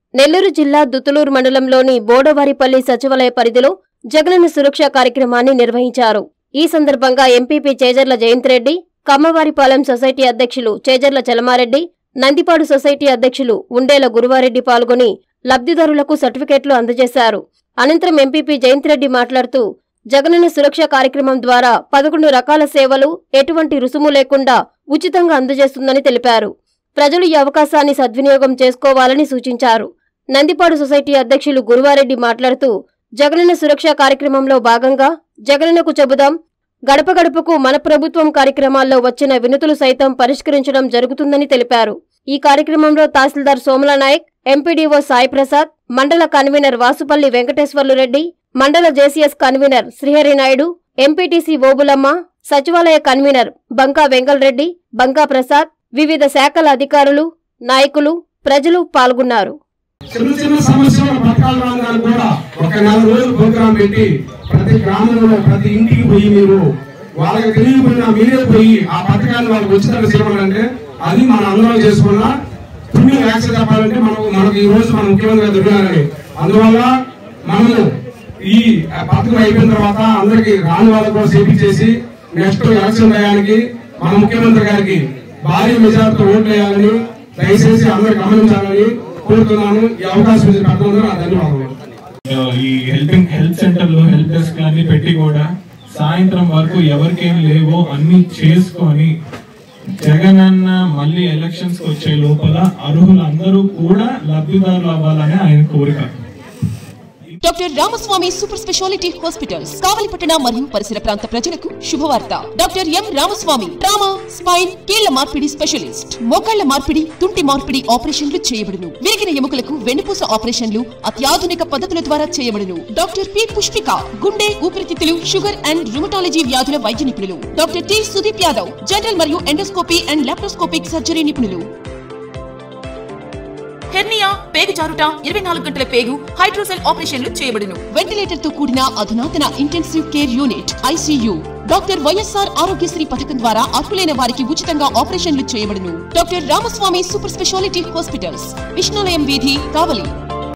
నెల్లూరు జిల్లా దుతులూరు మండలంలోని బోడవారిపల్లి సచివాలయ పరిధిలో జగనన్న సురక్ష కార్యక్రమాన్ని నిర్వహించారు ఈ సందర్భంగా ఎంపీపీ చేజర్ల జయంత్రెడ్డి కమ్మవారిపాలెం సొసైటీ అధ్యక్షులు చేజర్ల చలమారెడ్డి నందిపాడు సొసైటీ అధ్యక్షులు ఉండేల గురువారెడ్డి పాల్గొని లబ్ధిదారులకు సర్టిఫికెట్లు అందజేశారు అనంతరం ఎంపీపీ జయంత్రెడ్డి మాట్లాడుతూ జగనన్న సురక్ష కార్యక్రమం ద్వారా పదకొండు రకాల సేవలు ఎటువంటి రుసుము లేకుండా ఉచితంగా అందజేస్తుందని తెలిపారు ప్రజలు ఈ అవకాశాన్ని సద్వినియోగం చేసుకోవాలని సూచించారు నందిపాడు సొసైటీ అధ్యక్షులు గురువారెడ్డి మాట్లాడుతూ జగనన్న సురక్ష కార్యక్రమంలో భాగంగా జగనన్నకు చెబుదాం గడప గడపకు మన ప్రభుత్వం కార్యక్రమాల్లో వచ్చిన వినతులు సైతం పరిష్కరించడం జరుగుతుందని తెలిపారు ఈ కార్యక్రమంలో తహసీల్దార్ సోమల నాయక్ ఎంపీడీఓ సాయి ప్రసాద్ మండల కన్వీనర్ వాసుపల్లి వెంకటేశ్వర్లు రెడ్డి మండల JCS convener Srihari Naidu MPTC Obulamma సచివాలయ కన్వీనర్ బంకా వెంగళరెడ్డి బంకా ప్రసాద్ వివిధ శాఖల అధికారులు నాయకులు ప్రజలు పాల్గొన్నారు చిన్న చిన్న సమస్యల పథకాలు రాగానే కూడా ఒక నెల రోజులు ప్రోగ్రాం పెట్టి ప్రతి గ్రామంలో ప్రతి ఇంటికి పోయి మీరు వాళ్ళకి తెలియకపోయినా మీరే పోయి ఆ పథకాన్ని వాళ్ళకి ఉచితంగా చేయాలంటే అది మన అందరం చేసుకున్న పుణ్యం యాక్సెస్ చెప్పాలంటే మనకు మనకు ఈ రోజు మన ముఖ్యమంత్రి దొరికారని అందువల్ల మనము ఈ పథకం అయిపోయిన తర్వాత అందరికి రాని వాళ్ళకు కూడా చేపించేసి నెక్స్ట్ ఎలక్షన్ టయానికి మన ముఖ్యమంత్రి గారికి భారీ మెజార్టీతో ఓట్లు వేయాలని దయచేసి అందరూ గమనించాలని కోరుతున్నాను ఈ అవకాశం ఇచ్చిన పెద్దలందరూ నా ధన్యవాదాలు ఈ హెల్పింగ్ హెల్త్ సెంటర్ లో హెల్ప్ డెస్క్ అన్ని పెట్టి కూడా సాయంత్రం వరకు ఎవరికేం లేవో అన్ని చేసుకొని జగన్ అన్న మళ్ళీ ఎలక్షన్స్ వచ్చే లోపల అర్హులందరూ కూడా లబ్ధిదారులు అవ్వాలని ఆయన కోరిక doctor Ramaswamy super speciality hospitals కావలిపట్టణ మరియు పరిసర ప్రాంత ప్రజలకు శుభవార్త doctor M Ramaswamy trauma spine కీళ్ల మార్పిడి స్పెషలిస్ట్ మోకాళ్ల మార్పిడి తుంటి మార్పిడి ఆపరేషన్లు చేయబడును విరిగిన ఎముకలకు వెన్నుపూస ఆపరేషన్లు అత్యాధునిక పద్ధతుల ద్వారా చేయబడును డాక్టర్ పి పుష్పిక గుండె ఊపిరితిత్తులు షుగర్ అండ్ రుమటాలజీ వ్యాధుల వైద్య నిపుణులు doctor T Sudeep Yadav general మరియు ఎండోస్కోపీ అండ్ లాప్రోస్కోపిక్ సర్జరీ నిపుణులు హెర్నియా పేగు జారుట ఇరవై నాలుగు గంటల పేగు హైడ్రోసెల్ ఆపరేషన్లు చేయబడును వెంటిలేటర్ తో కూడిన అధునాతన intensive care unit ICU doctor YSR Aarogyasri పథకం ద్వారా అర్హులైన వారికి ఉచితంగా ఆపరేషన్లు చేయబడును doctor Ramaswamy super speciality hospitals Vishnulayam వీధి కావలి